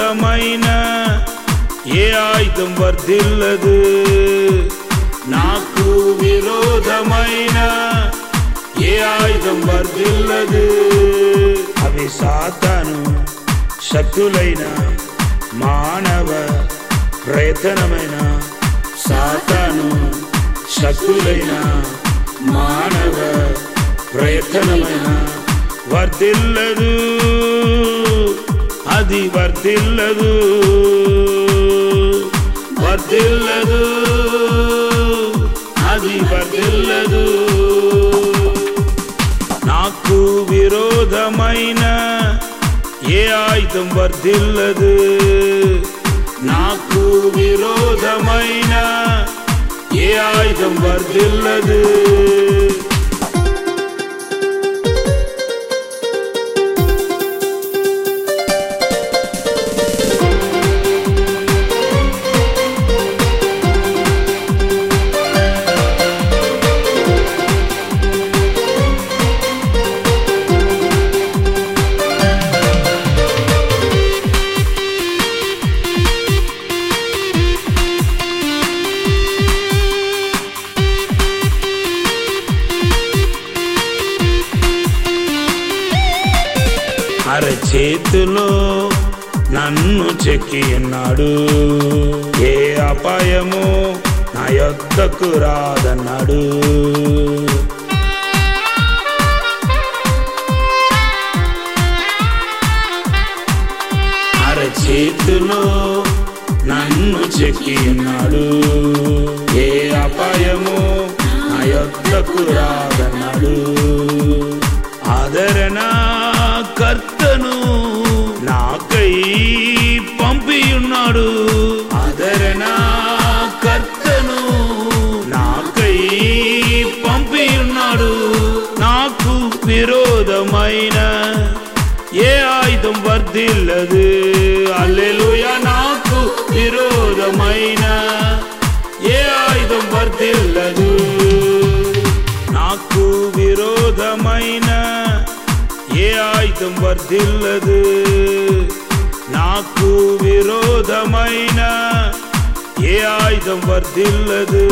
విరోధమైన ఏ ఆయుధం వర్ధిల్లదు నాకు విరోధమైన ఏ ఆయుధం వర్ధిల్లదు అవి సాతాను శక్తులైన మానవ ప్రయత్నమైన సాతాను శక్తులైన మానవ ప్రయత్నమైన వర్ధిల్లదు అది వర్ధిల్లదు వర్ధిల్లదు అది వర్ధిల్లదు నాకు విరోధమైన ఏ ఆయుధం వర్ధిల్లదు నాకు విరోధమైన ఏ ఆయుధం వర్ధిల్లదు అరచేతిలో నన్ను చెక్కి ఉన్నాడు ఏ అపాయము నా యొద్దకు రాదన్నాడు అరచేతిలో నన్ను చెక్కి ఉన్నాడు ఏ అపాయము నా యొద్దకు రాదన్నాడు ఆదరణ కర్తను నాకై పంపి ఉన్నాడు ఆదరణ కర్తను నాకై పంపి ఉన్నాడు నాకు విరోధమైన ఏ ఆయుధం వర్ధిల్లదు అల్లెలుయ నాకు విరోధమైన ఏ ఆయుధం వర్ధిల్లదు నాకు విరోధమైన ఏ ఆయుధం వర్ధిల్లదు నాకు విరోధమైన ఏ ఆయుధం వర్ధిల్లదు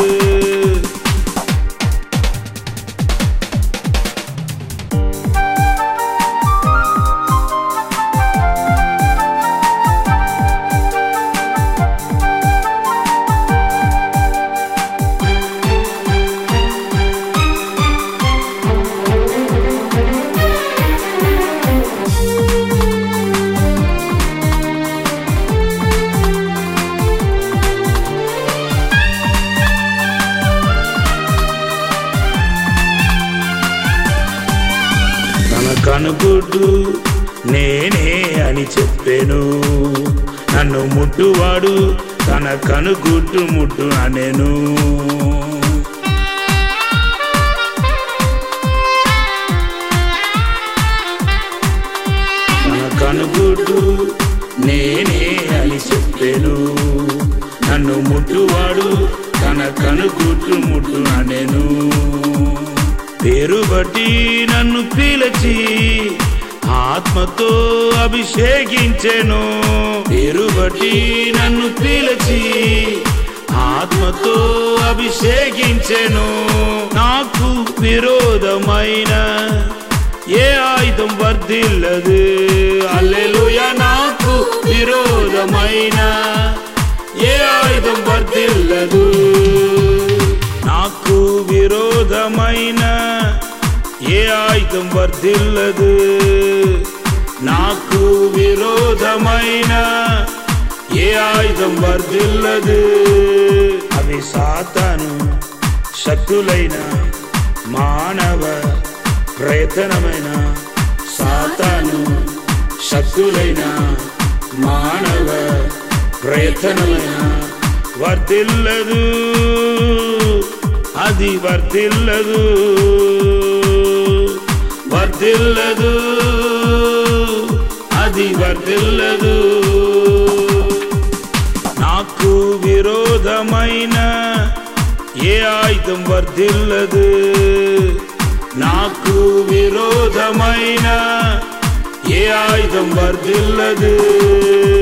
తన కనుగుడ్డు నేనే అని చెప్పాను నన్ను ముట్టువాడు తన కనుగుడ్డు ముట్టు అనేను తన కనుగుడ్డు నేనే అని చెప్పాను నన్ను ముట్టువాడు తన కనుగుడ్డు ముట్టు అనేను పేరు బట్టి నన్ను పిలిచి ఆత్మతో అభిషేకించెను పేరు బట్టి నన్ను పిలిచి ఆత్మతో అభిషేకించెను నాకు విరోధమైన ఏ ఆయుధం వర్ధిల్లదు అల్లెలుయ నాకు విరోధమైన ఏ ఆయుధం వర్ధిల్లదు నాకు విరోధమైన ఏ ఆయుధం వర్ధిల్లదు నాకు విరోధమైన ఏ ఆయుధం వర్ధిల్లదు అవి సాతాను శక్తులైన మానవ ప్రయత్నమైన సాతాను శక్తులైన మానవ ప్రయత్నమైన వర్ధిల్లదు అది వర్ధిల్లదు వర్ధిల్లదు అది వర్ధిల్లదు నాకు విరోధమైన ఏ ఆయుధం వర్ధిల్లదు నాకు విరోధమైన ఏ ఆయుధం వర్ధిల్లదు